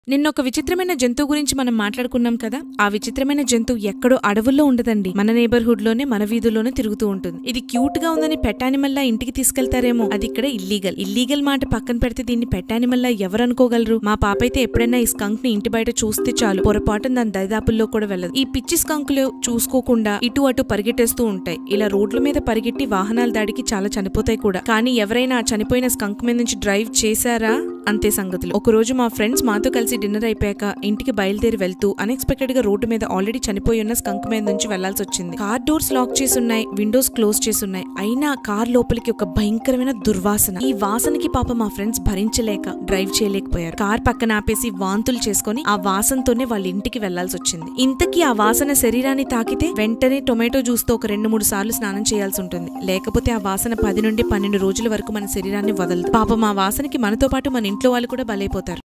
నిన్న ఒక విచిత్రమైన జంతువు గురించి మనం మాట్లాడుకున్నాం కదా ఆ విచిత్రమైన జంతువు ఎక్కడో అడవుల్లో ఉండదండి మన నేబర్హుడ్ లోనే మన వీధుల్లోనే తిరుగుతూ ఉంటుంది ఇది క్యూట్ గా ఉందని పెటానిమల్లా ఇంటికి తీసుకెళ్తారేమో అది ఇక్కడ ఇల్లీగల్ ఇల్లీగల్ మాట పక్కన పెడితే దీన్ని పెటానిమల్లా ఎవరు అనుకోగలరు మా పాప అయితే ఎప్పుడైనా ఈ స్కంక్ ని ఇంటి బయట చూస్తే చాలు పొరపాటున దాని దరిదాపుల్లో కూడా వెళ్ళదు ఈ పిచ్చి స్కంకులు చూసుకోకుండా ఇటు అటు పరిగెట్టేస్తూ ఉంటాయి ఇలా రోడ్ల మీద పరిగెట్టి వాహనాల దాడికి చాలా చనిపోతాయి కూడా కానీ ఎవరైనా ఆ చనిపోయిన స్కంక్ మీద నుంచి డ్రైవ్ చేశారా అంతే సంగతులు ఒక రోజు మా ఫ్రెండ్స్ మాతో కలిసి డిన్నర్ అయిపోయాక ఇంటికి బయలుదేరి వెళ్తూ అన్ఎక్స్పెక్టెడ్ గా రోడ్డు మీద ఆల్రెడీ చనిపోయి ఉన్న స్కంక్ మీద నుంచి వెళ్లాల్సి వచ్చింది కార్ డోర్స్ లాక్ చేసి ఉన్నాయి విండోస్ క్లోజ్ చేసి ఉన్నాయి అయినా కార్ లోపలికి ఒక భయంకరమైన దుర్వాసన ఈ వాసనకి పాప మా ఫ్రెండ్స్ భరించలేక డ్రైవ్ చేయలేకపోయారు కార్ పక్కన ఆపేసి వాంతులు చేసుకొని ఆ వాసనతోనే వాళ్ళ ఇంటికి వెళ్లాల్సి వచ్చింది ఇంతకీ ఆ వాసన శరీరాన్ని తాకితే వెంటనే టొమాటో జ్యూస్ తో ఒక రెండు మూడు సార్లు స్నానం చేయాల్సి ఉంటుంది లేకపోతే ఆ వాసన పది నుండి పన్నెండు రోజుల వరకు మన శరీరాన్ని వదలదు పాపం ఆ వాసనకి మనతో పాటు మన ఇంట్లో వాళ్ళు కూడా బలైపోతారు